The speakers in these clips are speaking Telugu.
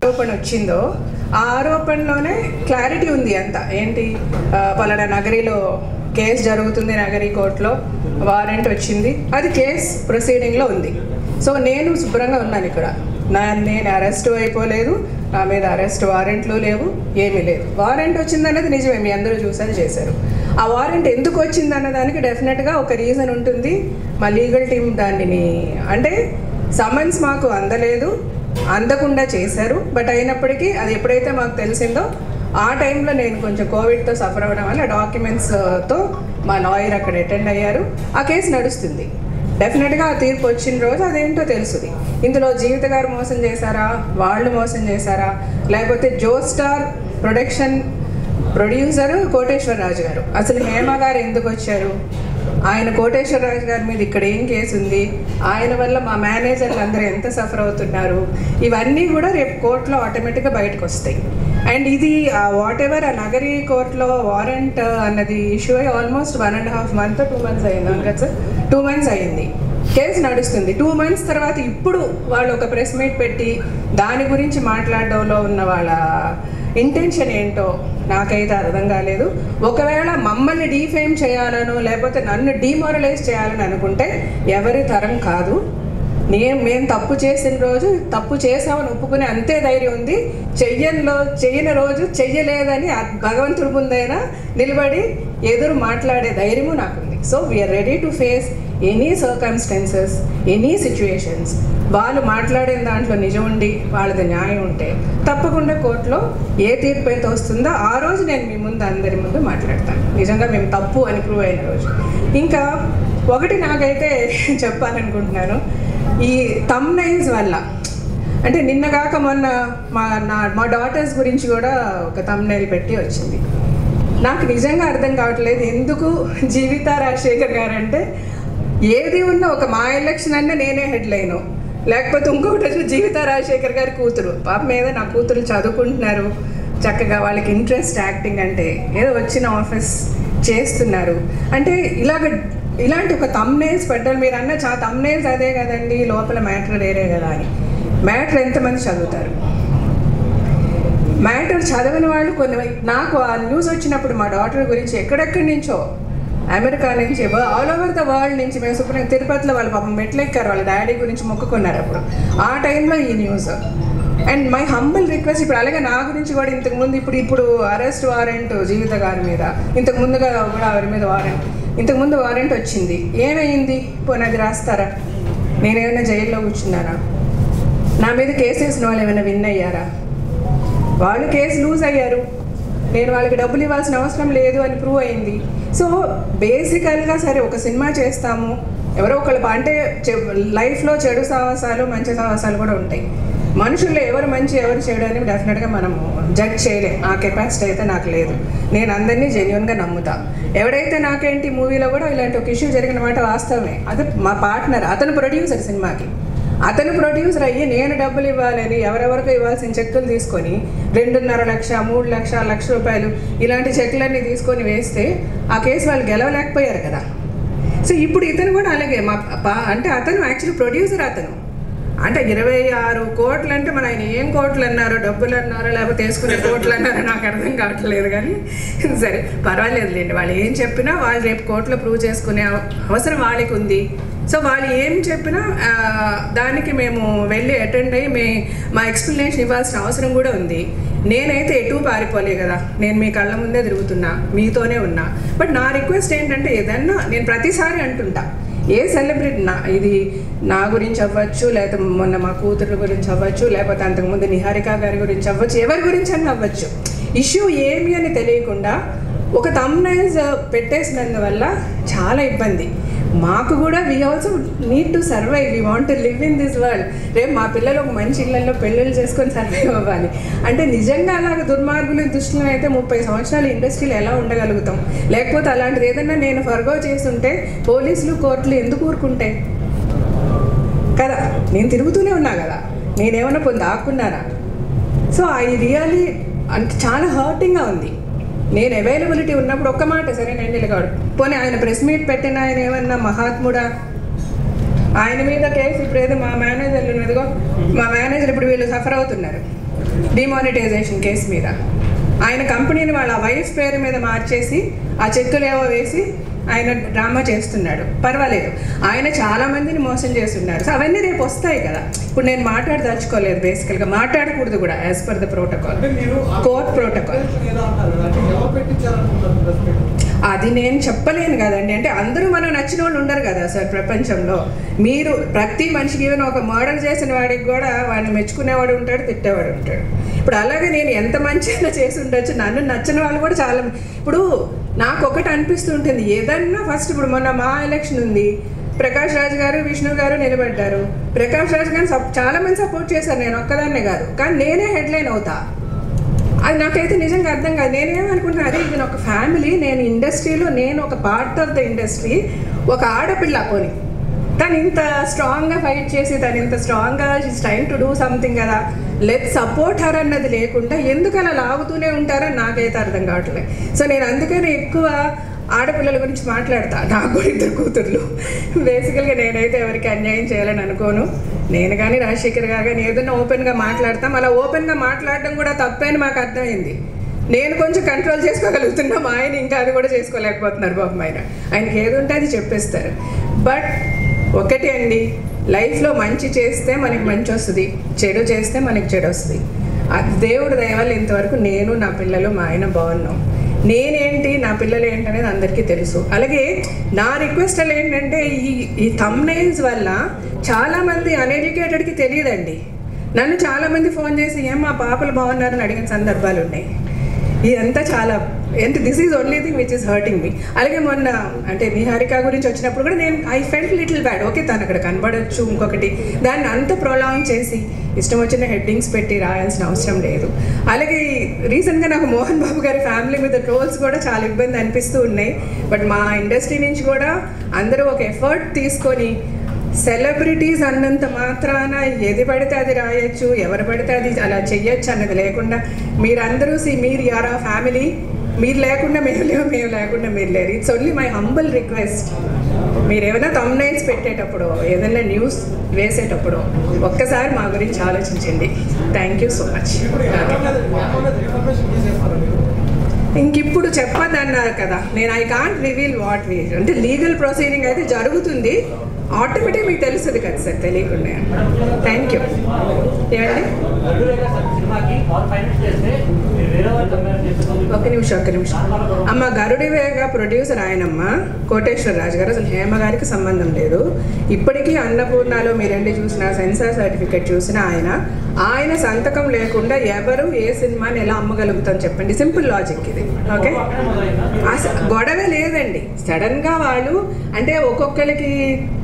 ఆరోపణ వచ్చిందో ఆ ఆరోపణలోనే క్లారిటీ ఉంది అంత ఏంటి ఆ, పలానా నగరిలో కేసు జరుగుతుంది నగరి కోర్టులో వారెంట్ వచ్చింది అది కేస్ ప్రొసీడింగ్లో ఉంది సో నేను శుభ్రంగా ఉన్నాను ఇక్కడ నా నేను అరెస్ట్ అయిపోలేదు నా మీద అరెస్ట్ వారెంట్లు లేవు ఏమీ లేదు వారెంట్ వచ్చిందన్నది నిజమే మీ అందరూ చూసారు చేశారు ఆ వారెంట్ ఎందుకు వచ్చింది అన్న దానికి డెఫినెట్గా ఒక రీజన్ ఉంటుంది మా లీగల్ టీం దానిని అంటే సమన్స్ మాకు అందలేదు అందకుండా చేశారు బట్ అయినప్పటికీ అది ఎప్పుడైతే మాకు తెలిసిందో ఆ టైంలో నేను కొంచెం కోవిడ్తో సఫర్ అవ్వడం వల్ల డాక్యుమెంట్స్తో మా లాయర్ అక్కడ అటెండ్ అయ్యారు ఆ కేసు నడుస్తుంది డెఫినెట్గా ఆ తీర్పు వచ్చిన రోజు అదేంటో తెలుసుది ఇందులో జీవిత గారు మోసం చేశారా వాళ్ళు మోసం చేశారా లేకపోతే Jo star production producer Koteswara Raju గారు అసలు హేమ గారు ఎందుకు వచ్చారు ఆయన కోటేశ్వర రాజు గారి మీద ఇక్కడ ఏం కేసు ఉంది ఆయన వల్ల మా మేనేజర్లు అందరూ ఎంత సఫర్ అవుతున్నారు ఇవన్నీ కూడా రేపు కోర్టులో ఆటోమేటిక్గా బయటకు వస్తాయి అండ్ ఇది వాట్ ఎవర్ ఆ నగరి కోర్టులో వారెంట్ అన్నది ఇష్యూ అయ్యి almost one and half month two months అయింది అవును కదా సార్ టూ మంత్స్ అయింది కేసు నడుస్తుంది టూ మంత్స్ తర్వాత ఇప్పుడు వాళ్ళు ఒక ప్రెస్ మీట్ పెట్టి దాని గురించి మాట్లాడడంలో ఉన్న వాళ్ళ ఇంటెన్షన్ ఏంటో నాకైతే అర్థం కాలేదు ఒకవేళ మమ్మల్ని డీఫేమ్ చేయాలనో లేకపోతే నన్ను డీమోరలైజ్ చేయాలని అనుకుంటే ఎవరి తరం కాదు నేను మేము తప్పు చేసిన రోజు తప్పు చేసామని ఒప్పుకునే అంతే ధైర్యం ఉంది చెయ్యనిలో చెయ్యని రోజు చెయ్యలేదని ఆ భగవంతుడి ముందైనా నిలబడి ఎదురు మాట్లాడే ధైర్యము నాకుంది so we are ready to face any circumstances any situations వాళ్ళు మాట్లాడిన దాంట్లో నిజం ఉండి వాళ్ళది న్యాయం ఉంటే తప్పకుండా కోర్టులో ఏ తీర్పు అయితే వస్తుందో ఆ రోజు నేను మీ ముందు అందరి ముందు మాట్లాడతాను నిజంగా మేము తప్పు అని ప్రూవ్ అయిన రోజు ఇంకా ఒకటి నాకైతే చెప్పాలనుకుంటున్నాను ఈ తమ్నైన్స్ వల్ల అంటే నిన్నగాక మొన్న మా నా మా డాటర్స్ గురించి కూడా ఒక తమ్నైల్ పెట్టి వచ్చింది నాకు నిజంగా అర్థం కావట్లేదు ఎందుకు జీవిత రాజశేఖర్ గారు అంటే ఏది ఉన్నా ఒక మా ఎలక్షన్ అన్న నేనే హెడ్లైను లేకపోతే ఇంకొకటి వచ్చి జీవిత రాజశేఖర్ గారి కూతురు పాప మీద నా కూతురు చదువుకుంటున్నారు చక్కగా వాళ్ళకి ఇంట్రెస్ట్ యాక్టింగ్ అంటే ఏదో వచ్చిన ఆఫీస్ చేస్తున్నారు అంటే ఇలాగ ఇలాంటి ఒక తమ్నేల్స్ పెట్టాలి మీరు అన్న చా తమ్నేల్స్ అదే కదండి లోపల మ్యాటర్ వేరే కదా అని మ్యాటర్ ఎంతమంది చదువుతారు మ్యాటర్ చదవని వాళ్ళు కొన్ని నాకు ఆ న్యూస్ వచ్చినప్పుడు మా డాటర్ గురించి ఎక్కడెక్కడి నుంచో అమెరికా నుంచి ఆల్ ఓవర్ ద వరల్డ్ నుంచి మేము సుప్రీం తిరుపతిలో వాళ్ళ పాపం మెట్లెక్కారు వాళ్ళ డాడీ గురించి మొక్కుకున్నారు అప్పుడు ఆ టైంలో ఈ news and my humble request ఇప్పుడు అలాగే నా గురించి కూడా ఇంతకు ముందు ఇప్పుడు ఇప్పుడు అరెస్ట్ వారెంట్ జీవిత గారి మీద ఇంతకు ముందుగా కూడా వారి మీద వారెంట్ ఇంతకు ముందు వారెంట్ వచ్చింది ఏమైంది పోనీ అది రాస్తారా నేనేమైనా జైల్లో కూర్చున్నానా నా మీద కేసు వేసిన వాళ్ళు ఏమైనా విన్ అయ్యారా వాళ్ళు కేసు లూజ్ అయ్యారు నేను వాళ్ళకి డబ్బులు ఇవ్వాల్సిన అవసరం లేదు అని ప్రూవ్ అయింది సో బేసికల్గా సరే ఒక సినిమా చేస్తాము ఎవరో ఒకళ్ళు అంటే లైఫ్లో చెడు సాహసాలు మంచి సాహసాలు కూడా ఉంటాయి మనుషుల్లో ఎవరు మంచి ఎవరు చెడు అని డెఫినెట్గా మనము జడ్జ్ చేయలేం ఆ కెపాసిటీ అయితే నాకు లేదు నేను అందరినీ జెన్యున్గా నమ్ముతా ఎవడైతే నాకేంటి మూవీలో కూడా ఇలాంటి ఒక ఇష్యూ జరిగిన మాట వాస్తవమే అది మా పార్ట్నర్ అతను ప్రొడ్యూసర్ సినిమాకి అతను ప్రొడ్యూసర్ అయ్యి నేను డబ్బులు ఇవ్వాలని ఎవరెవరికి ఇవ్వాల్సిన చెక్కులు తీసుకొని రెండున్నర లక్ష మూడు లక్ష లక్ష రూపాయలు ఇలాంటి చెక్కులన్నీ తీసుకొని వేస్తే ఆ కేసు వాళ్ళు గెలవలేకపోయారు కదా సో ఇప్పుడు ఇతను కూడా అలాగే మా పా- అంటే అతను యాక్చువల్లీ ప్రొడ్యూసర్ అతను అంటే ఇరవై ఆరు కోట్లు అంటే మన ఆయన ఏం కోట్లు అన్నారో డబ్బులు అన్నారో లేకపోతే తీసుకునే కోట్లు అన్నారో నాకు అర్థం కావట్లేదు కానీ సరే పర్వాలేదులేండి వాళ్ళు ఏం చెప్పినా వాళ్ళు రేపు కోర్టులో ప్రూవ్ చేసుకునే అవ- అవసరం వాళ్ళకి ఉంది సో వాళ్ళు ఏం చెప్పినా ఆ, దానికి మేము వెళ్ళి అటెండ్ అయ్యి మే మా ఎక్స్ప్లెనేషన్ ఇవ్వాల్సిన అవసరం కూడా ఉంది నేనైతే ఎటు పారిపోలే కదా నేను మీ కళ్ళ ముందే తిరుగుతున్నా మీతోనే ఉన్నా బట్ నా రిక్వెస్ట్ ఏంటంటే ఏదన్నా నేను ప్రతిసారి అంటుంటా ఏ సెలబ్రిటీ నా ఇది నా గురించి అవ్వచ్చు లేకపోతే మొన్న మా కూతురు గురించి అవ్వచ్చు లేకపోతే అంతకుముందు నిహారిక గారి గురించి అవ్వచ్చు ఎవరి గురించి అన్న అవ్వచ్చు ఇష్యూ ఏమి అని తెలియకుండా ఒక తమ్నైజ్ పెట్టేసినందువల్ల చాలా ఇబ్బంది మాకు కూడా we also need to survive we want to live in this world రేపు మా పిల్లలు ఒక మంచి ఇళ్లలో పెళ్ళిళ్ళు చేసుకొని సర్వైవ్ అవ్వాలి అంటే నిజంగా అలాగ దుర్మార్గులు దుష్టులు అయితే ముప్పై సంవత్సరాలు ఇండస్ట్రీలో ఎలా ఉండగలుగుతాం లేకపోతే అలాంటిది ఏదన్నా నేను ఫర్గో చేస్తుంటే పోలీసులు కోర్టులు ఎందుకు ఊరుకుంటాయి కదా నేను తిరుగుతూనే ఉన్నా కదా నేనేమన్నా పొంది ఆకున్నానా సో ఐ రియలీ అంటే చాలా హర్టింగ్గా ఉంది నేను అవైలబిలిటీ ఉన్నప్పుడు ఒక్క మాట సరే నేను నిలగాడు పోనీ ఆయన ప్రెస్ మీట్ పెట్టిన ఆయన ఏమన్నా మహాత్ముడా ఆయన మీద కేసు ఇప్పుడు ఏదో మా మేనేజర్లు ఉన్నదిగో మా మేనేజర్ ఇప్పుడు వీళ్ళు సఫర్ అవుతున్నారు డిమానిటైజేషన్ కేసు మీద ఆయన కంపెనీని వాళ్ళ వైఫ్ పేరు మీద మార్చేసి ఆ చెక్కులు ఏవో వేసి ఆయన డ్రామా చేస్తున్నాడు పర్వాలేదు ఆయన చాలా మందిని మోసం చేస్తున్నారు సో అవన్నీ రేపు వస్తాయి కదా ఇప్పుడు నేను మాట్లాడదలుచుకోలేదు బేసికల్గా మాట్లాడకూడదు కూడా యాజ్ పర్ ద ప్రోటోకాల్ అంటే మీరు కోర్ట్ ప్రోటోకాల్ ఏదో అంటారు కదా, అంటే ఎవరు పెట్టించారనుకుంటారు ప్రెస్ మీట్ అది నేను చెప్పలేను కదండి అంటే అందరూ మనం నచ్చిన వాళ్ళు ఉండరు కదా సార్ ప్రపంచంలో మీరు ప్రతి మనిషికి ఈవెన్ ఒక మర్డర్ చేసిన వాడికి కూడా వాడిని మెచ్చుకునేవాడు ఉంటాడు తిట్టేవాడు ఉంటాడు ఇప్పుడు అలాగే నేను ఎంత మంచిగా చేసి ఉండొచ్చు నన్ను నచ్చిన వాళ్ళు కూడా చాలా మంది- ఇప్పుడు నాకు ఒకటి అనిపిస్తుంటుంది ఏదన్నా ఫస్ట్ ఇప్పుడు మొన్న మా ఎలక్షన్ ఉంది ప్రకాష్ రాజ్ గారు విష్ణు గారు నిలబడ్డారు ప్రకాష్ రాజ్ గారిని సప్- చాలా మంది సపోర్ట్ చేశారు నేను ఒక్కదాన్నే కాదు కానీ నేనే హెడ్లైన్ అవుతా అది నాకైతే నిజంగా అర్థం కాదు నేనేమనుకుంటున్నా అదే ఇది ఒక ఫ్యామిలీ నేను ఇండస్ట్రీలో నేను ఒక పార్ట్ ఆఫ్ ద ఇండస్ట్రీ ఒక ఆడపిల్ల పోని తను ఇంత స్ట్రాంగ్గా ఫైట్ చేసి తను ఇంత స్ట్రాంగ్గా she's time to do something కదా లెట్ సపోర్ట్ హర్ అన్నది లేకుండా ఎందుకు అలా లాగుతూనే ఉంటారని నాకైతే అర్థం కావట్లేదు సో నేను అందుకనే ఎక్కువ ఆడపిల్లల గురించి మాట్లాడతా నాకు కూడా ఇద్దరు కూతుర్లు బేసికల్గా నేనైతే ఎవరికి అన్యాయం చేయాలని అనుకోను నేను కానీ రాజశేఖర్ గారు కానీ ఏదైనా ఓపెన్గా మాట్లాడతాం అలా ఓపెన్గా మాట్లాడడం కూడా తప్పే అని మాకు అర్థమైంది నేను కొంచెం కంట్రోల్ చేసుకోగలుగుతున్నాం ఆయన ఇంకా అది కూడా చేసుకోలేకపోతున్నారు పాపం ఆయన ఆయనకి ఏది ఉంటే అది చెప్పేస్తారు బట్ ఒకటి అండి లైఫ్లో మంచి చేస్తే మనకి మంచి వస్తుంది చెడు చేస్తే మనకి చెడు వస్తుంది అది దేవుడు దయవల్ల ఇంతవరకు నేను నా పిల్లలు మా ఆయన బాగున్నాం నేనేంటి నా పిల్లలు ఏంటనేది అందరికీ తెలుసు అలాగే నా రిక్వెస్ట్ అలా ఏంటంటే ఈ ఈ థంబ్నైల్స్ వల్ల చాలామంది అన్ఎడ్యుకేటెడ్కి తెలియదండి నన్ను చాలామంది ఫోన్ చేసి ఏం మా పాపలు బాగున్నారని అడిగిన సందర్భాలు ఉన్నాయి ఇదంతా చాలా ఎంత this is only thing which is hurting me అలాగే మొన్న అంటే నిహారిక గురించి వచ్చినప్పుడు కూడా నేను I felt little bad okay తను అక్కడ కనబడొచ్చు ఇంకొకటి దాన్ని అంత ప్రొలాంగ్ చేసి ఇష్టం వచ్చిన హెడ్డింగ్స్ పెట్టి రాయాల్సిన అవసరం లేదు అలాగే రీసెంట్గా నాకు మోహన్ బాబు గారి ఫ్యామిలీ మీద ట్రోల్స్ కూడా చాలా ఇబ్బంది అనిపిస్తూ ఉన్నాయి బట్ మా ఇండస్ట్రీ నుంచి కూడా అందరూ ఒక ఎఫర్ట్ తీసుకొని సెలబ్రిటీస్ అన్నంత మాత్రాన ఏది పడితే అది రాయొచ్చు ఎవరు పడితే అది అలా చెయ్యొచ్చు అన్నది లేకుండా మీరందరూ సి మీరు యార్ ఆ ఫ్యామిలీ మీరు లేకుండా మేము లేవు మేము లేకుండా మీరు లేరు it's only my humble request మీరు ఏమైనా తమ్నైల్స్ పెట్టేటప్పుడు ఏదైనా న్యూస్ వేసేటప్పుడు ఒక్కసారి మా గురించి ఆలోచించండి థ్యాంక్ యూ సో మచ్ ఇప్పుడు ఎవరి మీద ఎవరి మీద ఇన్ఫర్మేషన్ తీసేస్తారా మీరు ఇంక ఇప్పుడు చెప్పదన్నారు కదా నేను I can't reveal what we అంటే లీగల్ ప్రొసీడింగ్ అయితే జరుగుతుంది ఆటోమేటిక్ మీకు తెలుస్తుంది కదా సార్ తెలియకుండా థ్యాంక్ యూ ఏమండి సినిమాకి ఆల్ ఫైనాన్స్ చేస్తే మీరు వేరే వాళ్ళు కంపేర్ చేస్తే ఒక్క నిమిషం ఒక్క నిమిషం అమ్మ గరుడివేగా ప్రొడ్యూసర్ ఆయనమ్మ కోటేశ్వర రాజు గారు అసలు హేమ గారికి సంబంధం లేదు ఇప్పటికీ అన్నపూర్ణలో మీరెండి చూసిన సెన్సార్ సర్టిఫికేట్ చూసిన ఆయన ఆయన సంతకం లేకుండా ఎవరు ఏ సినిమాని ఎలా అమ్మగలుగుతాం చెప్పండి సింపుల్ లాజిక్ ఇది ఓకే అసలు గొడవ లేదండి సడన్గా వాళ్ళు అంటే ఒక్కొక్కరికి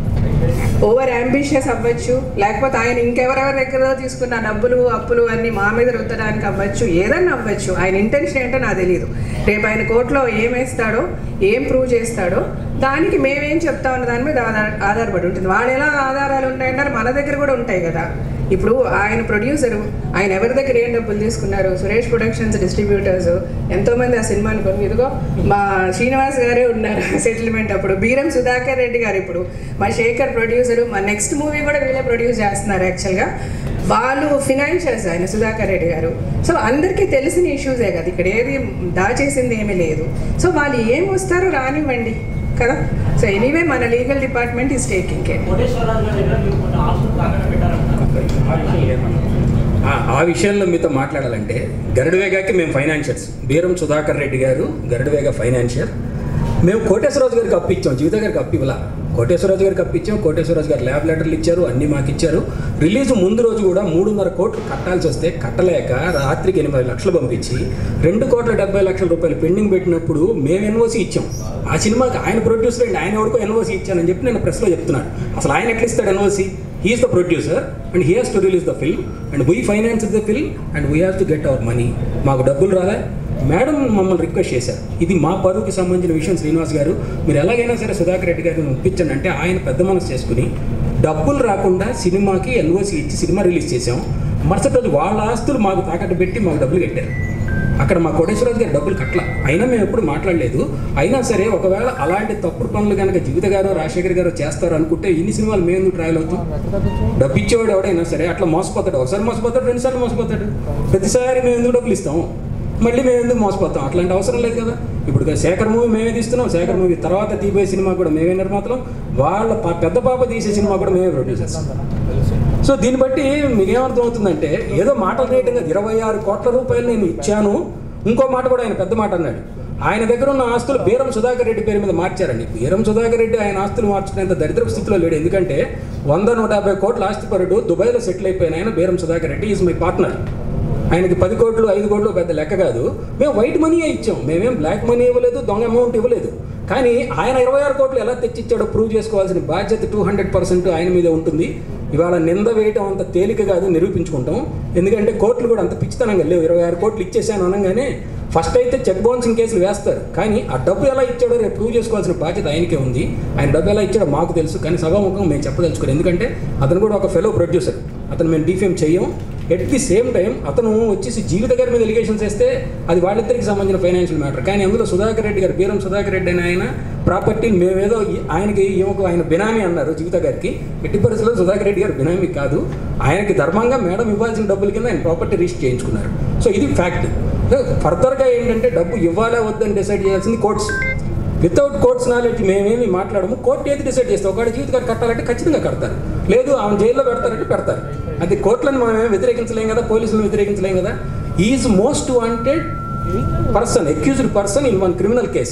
ఓవర్ అంబిషియస్ అవ్వచ్చు లేకపోతే ఆయన ఇంకెవరెవరి దగ్గర తీసుకున్న డబ్బులు అప్పులు అన్ని మా మీద రుద్దడానికి అవ్వచ్చు ఏదన్నా అవ్వచ్చు ఆయన ఇంటెన్షన్ ఏంటో నాకు తెలియదు రేపు ఆయన కోర్టులో ఏం వేస్తాడో ఏం ప్రూవ్ చేస్తాడో దానికి మేమేం చెప్తా ఉన్న దాని మీద ఆధార ఆధారపడి ఉంటుంది వాళ్ళు ఎలా ఆధారాలు ఉంటాయన్నారు మన దగ్గర కూడా ఉంటాయి కదా ఇప్పుడు ఆయన ప్రొడ్యూసరు ఆయన ఎవరి దగ్గర ఏం డబ్బులు తీసుకున్నారు సురేష్ ప్రొడక్షన్స్ డిస్ట్రిబ్యూటర్స్ ఎంతోమంది ఆ సినిమాని కొని ఇదిగో మా శ్రీనివాస్ గారే ఉన్నారు సెటిల్మెంట్ అప్పుడు బీరం సుధాకర్ రెడ్డి గారు ఇప్పుడు మా శేఖర్ ప్రొడ్యూసరు మా నెక్స్ట్ మూవీ కూడా వీళ్ళే ప్రొడ్యూస్ చేస్తున్నారు యాక్చువల్గా వాళ్ళు ఫినాన్షియల్స్ ఆయన సుధాకర్ రెడ్డి గారు సో అందరికీ తెలిసిన ఇష్యూసే కదా ఇక్కడ ఏది దాచేసింది ఏమీ లేదు సో వాళ్ళు ఏం వస్తారో రానివ్వండి కదా సో ఎనీవే మన legal department is taking care Koteswararao గారి దగ్గర మీరు కొన్ని ఆస్తులు తాకట్టు పెట్టారంటారు ఆ- ఆ విషయంలో మీతో మాట్లాడాలంటే గరుడవేగాకి మేము ఫైనాన్షియర్స్ బీరం సుధాకర్ రెడ్డి గారు గరుడవేగ ఫైనాన్షియర్ మేము కోటేశ్వరరాజు గారికి అప్పిచ్చాం జీవిత గారికి అప్పివలా కోటేశ్వరరాజు గారికి అప్పించాం కోటేశ్వరరాజు గారు ల్యాబ్ లెటర్లు ఇచ్చారు అన్నీ మాకు ఇచ్చారు రిలీజ్ ముందు రోజు కూడా మూడున్నర కోట్లు కట్టాల్సి వస్తే కట్టలేక రాత్రికి ఎనిమిది లక్షలు పంపించి రెండు కోట్ల డెబ్బై లక్షల రూపాయలు పెండింగ్ పెట్టినప్పుడు మేము ఎన్ఓసి ఇచ్చాం ఆ సినిమాకి ఆయన ప్రొడ్యూసర్ అండి ఆయన ఎవరికో ఎన్ఓసి ఇచ్చానని చెప్పి నేను ప్రెస్లో చెప్తున్నాను అసలు ఆయన ఎట్లా ఇస్తాడు NOC he is the producer and he has to release the film and we finance the film and we have to get our money మాకు డబ్బులు రాలే మేడం మమ్మల్ని రిక్వెస్ట్ చేశారు ఇది మా పరువుకి సంబంధించిన విషయం శ్రీనివాస్ గారు మీరు ఎలాగైనా సరే సుధాకర్ రెడ్డి గారిని ఒప్పించండి అంటే ఆయన పెద్ద మనసు చేసుకుని డబ్బులు రాకుండా సినిమాకి ఎన్ఓసి ఇచ్చి సినిమా రిలీజ్ చేసాం మరుసటి రోజు వాళ్ళ ఆస్తులు మాకు తాకట్టు పెట్టి మాకు డబ్బులు కట్టారు అక్కడ మా కోటేశ్వరరాజు గారు డబ్బులు కట్టల అయినా మేము ఎప్పుడు మాట్లాడలేదు అయినా సరే ఒకవేళ అలాంటి తప్పుడు పనులు కనుక జీవిత గారు రాజశేఖర్ గారు చేస్తారు అనుకుంటే ఇన్ని సినిమాలు మేము ఎందుకు ట్రయల్ అవుతాం డబ్బు ఇచ్చేవాడు ఎవడైనా సరే అట్లా మోసపోతాడు ఒకసారి మోసపోతాడు రెండుసార్లు మోసపోతాడు ప్రతిసారి మేము ఎందుకు డబ్బులు ఇస్తాము మళ్ళీ మేము ఎందుకు మోసపోతాం అట్లాంటి అవసరం లేదు కదా ఇప్పుడు శేఖర్ మూవీ మేమే తీస్తున్నాం శేఖర్ మూవీ తర్వాత తీపోయే సినిమా కూడా మేమే నిర్మాతలం వాళ్ళ పా- పెద్ద పాప తీసే సినిమా కూడా మేమే ప్రొడ్యూసర్స్ సో దీన్ని బట్టి మీకేమర్థం అవుతుందంటే ఏదో మాటలు రేటుగా ఇరవై ఆరు కోట్ల రూపాయలు నేను ఇచ్చాను ఇంకో మాట కూడా ఆయన పెద్ద మాట అన్నాడు ఆయన దగ్గర ఉన్న ఆస్తులు బీరం సుధాకర్ రెడ్డి పేరు మీద మార్చారండి బీరం సుధాకర్ రెడ్డి ఆయన ఆస్తులు మార్చుకునేంత దరిద్రపు స్థితిలో లేడు ఎందుకంటే వంద నూట యాభై కోట్ల ఆస్తిపరుడు దుబాయ్లో సెటిల్ అయిపోయిన ఆయన Beeram Sudhakar Reddy is my partner ఆయనకి పది కోట్లు ఐదు కోట్లు పెద్ద లెక్క కాదు మేము వైట్ మనీయే ఇచ్చాం మేమేం బ్లాక్ మనీ ఇవ్వలేదు దొంగ అమౌంట్ ఇవ్వలేదు కానీ ఆయన ఇరవై ఆరు కోట్లు ఎలా తెచ్చిచ్చాడో ప్రూవ్ చేసుకోవాల్సిన బాధ్యత టూ హండ్రెడ్ పర్సెంట్ ఆయన మీద ఉంటుంది ఇవాళ నింద వేయటం అంత తేలిక కాదు నిరూపించుకుంటాం ఎందుకంటే కోర్టులు కూడా అంత పిచ్చితనంగా లేవు ఇరవై ఆరు కోట్లు ఇచ్చేసాను అనగానే ఫస్ట్ అయితే చెక్ బౌన్సింగ్ కేసులు వేస్తారు కానీ ఆ డబ్బు ఎలా ఇచ్చాడో రేపు ప్రూవ్ చేసుకోవాల్సిన బాధ్యత ఆయనకే ఉంది ఆయన డబ్బు ఎలా ఇచ్చాడో మాకు తెలుసు కానీ సభాముఖం మేము చెప్పదలుచుకోరు ఎందుకంటే అతను కూడా ఒక ఫెలో ప్రొడ్యూసర్ అతను మేము డిఫేమ్ చెయ్యం ఎట్ ది సేమ్ టైం అతను వచ్చేసి జీవిత గారి మీద ఎలిగేషన్స్ వేస్తే అది వాళ్ళిద్దరికి సంబంధించిన ఫైనాన్షియల్ మ్యాటర్ కానీ అందులో సుధాకర్ రెడ్డి గారు బీరం సుధాకర్ రెడ్డి అని ఆయన ప్రాపర్టీ మేమేదో ఈ- ఆయనకి ఈమెకు ఆయన బినామీ అన్నారు జీవిత గారికి ఎట్టి పరిస్థితుల్లో సుధాకర్ రెడ్డి గారు బినామీ కాదు ఆయనకి ధర్మంగా మేడం ఇవ్వాల్సిన డబ్బుల కింద ఆయన ప్రాపర్టీ రిజిస్టర్ చేయించుకున్నారు సో ఇది ఫ్యాక్ట్ ఫర్దర్గా ఏంటంటే డబ్బు ఇవ్వాలా వద్దని డిసైడ్ చేయాల్సింది కోర్ట్స్ వితౌట్ కోర్ట్స్ నాలెడ్జ్ మేమేమి మాట్లాడము కోర్టు ఏది డిసైడ్ చేస్తే ఒకటి జీవిత గారు కట్టాలంటే ఖచ్చితంగా కడతారు లేదు ఆమె జైల్లో పెడతారంటే పెడతారు అది కోర్టులను మనం ఏం వ్యతిరేకించలేం కదా పోలీసులను వ్యతిరేకించలేం కదా is most wanted person accused person in one criminal case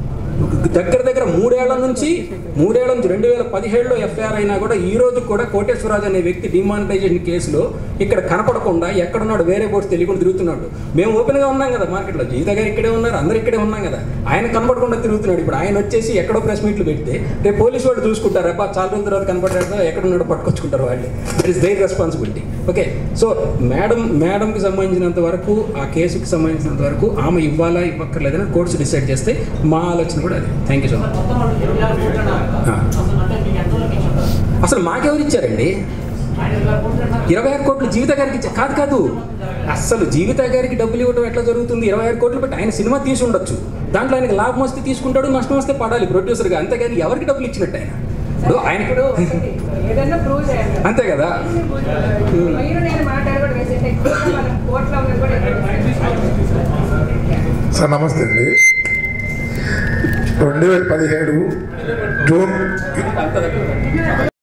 దగ్గర దగ్గర మూడేళ్ల నుంచి మూడేళ్ల నుంచి రెండు వేల పదిహేడులో ఎఫ్ఐఆర్ అయినా కూడా ఈ రోజు కూడా కోటేశ్వరరాజు అనే వ్యక్తి డిమానిటైజేషన్ కేసులో ఇక్కడ కనపడకుండా ఎక్కడున్నాడు వేరే బోర్డ్స్ తెలియకుండా తిరుగుతున్నాడు మేము ఓపెన్గా ఉన్నాం కదా మార్కెట్లో జీవిత గారు ఇక్కడే ఉన్నారు అందరు ఇక్కడే ఉన్నాం కదా ఆయన కనపడకుండా తిరుగుతున్నాడు ఇప్పుడు ఆయన వచ్చేసి ఎక్కడో ప్రెస్ మీట్లు పెడితే రేపు పోలీసు వాళ్ళు చూసుకుంటారు అబ్బా చాలా రోజుల తర్వాత కనపడ్డాడు ఎక్కడున్నాడో పట్టుకొచ్చుకుంటారు వాళ్ళు that is there responsibility okay so madam మేడంకి సంబంధించినంత వరకు ఆ కేసుకి సంబంధించినంత వరకు ఆమె ఇవ్వాలా ఇవ్వక్కర్లేదని కోర్ట్స్ డిసైడ్ చేస్తే మా ఆలోచన కూడా అదే థ్యాంక్ యూ సో మచ్ మొత్తం వాళ్ళు ఇరవై ఆరు కోట్లు అన్నారు కదా. ఆ. అసలు అంటే మీకు ఎంత వరకు ఇచ్చారు అసలు మాకెవరు ఇచ్చారండి ఆయన ఇరవై ఆరు కోట్లు అన్నారు ఇరవై ఆరు కోట్లు జీవిత గారికి ఇచ్చా కాదు కాదు అసలు జీవిత గారికి డబ్బులు ఇవ్వడం ఎట్లా జరుగుతుంది ఇరవై ఆరు కోట్లు పెట్టి ఆయన సినిమా తీసి ఉండొచ్చు దాంట్లో ఆయనకి లాభం వస్తే తీసుకుంటాడు నష్టం వస్తే పడాలి ప్రొడ్యూసర్గా అంతేగాని ఎవరికి డబ్బులు ఇచ్చినట్టు ఆయన ఇప్పుడు ఆయన ఇప్పుడు ఒకటి, ఏదన్నా ప్రూవ్ చేయాలి కదా. అంతే కదా మీరు నేను మాట్లాడకూడదు వేసేస్తే మనం కోర్టులో ఉన్నది కూడా ఎక్కడ సార్ నమస్తే అండి రెండు వేల పదిహేడు జూన్